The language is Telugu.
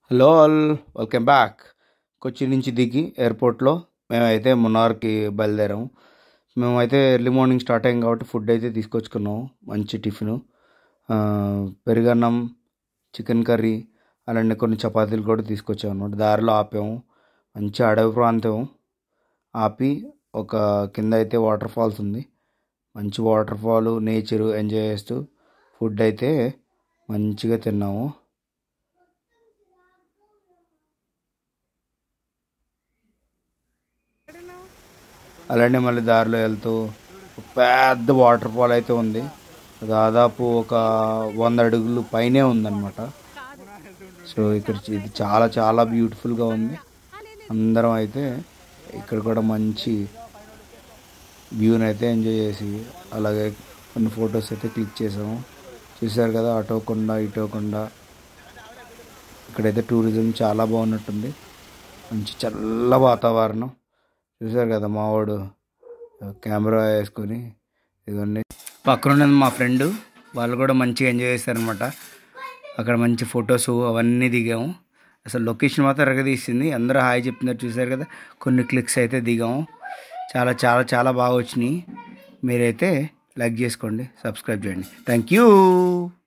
hello all welcome back Kochi నుంచి దిగి ఎయిర్పోర్ట్లో మేమైతే మున్నార్కి బయలుదేరాము మేమైతే ఎర్లీ మార్నింగ్ స్టార్ట్ అయ్యాం కాబట్టి ఫుడ్ అయితే తీసుకొచ్చుకున్నాము మంచి టిఫిన్ పెరుగన్నం చికెన్ కర్రీ అలానే కొన్ని చపాతీలు కూడా తీసుకొచ్చాము అనమాట దారిలో ఆపాము మంచి అడవి ప్రాంతం ఆపి ఒక కింద అయితే వాటర్ ఫాల్స్ ఉంది మంచి వాటర్ ఫాల్ నేచర్ ఎంజాయ్ చేస్తూ ఫుడ్ అయితే మంచిగా తిన్నాము అలానే మళ్ళీ దారిలో వెళ్తూ ఒక పెద్ద వాటర్ ఫాల్ అయితే ఉంది దాదాపు ఒక వంద అడుగులు పైనే ఉందన్నమాట సో ఇక్కడ చ- ఇది చాలా చాలా బ్యూటిఫుల్గా ఉంది అందరం అయితే ఇక్కడ కూడా మంచి వ్యూని అయితే ఎంజాయ్ చేసి అలాగే కొన్ని ఫొటోస్ అయితే క్లిక్ చేసాము చూసారు కదా అటో కొండ ఇటో కొండ ఇక్కడైతే టూరిజం చాలా బాగున్నట్టుంది మంచి చల్ల వాతావరణం చూసారు కదా మావాడు కెమెరా వేసుకొని ఇదిగోండి పక్కన ఉన్నది మా ఫ్రెండ్ వాళ్ళు కూడా మంచిగా ఎంజాయ్ చేశారనమాట అక్కడ మంచి ఫొటోస్ అవన్నీ దిగాము అసలు లొకేషన్ మాత్రం ఎరగదీసింది అందరూ హాయ్ చెప్తున్నారు చూసారు కదా కొన్ని క్లిక్స్ అయితే దిగాము చాలా చాలా చాలా బాగా వచ్చినాయి మీరైతే లైక్ చేసుకోండి సబ్స్క్రైబ్ చేయండి థ్యాంక్ యూ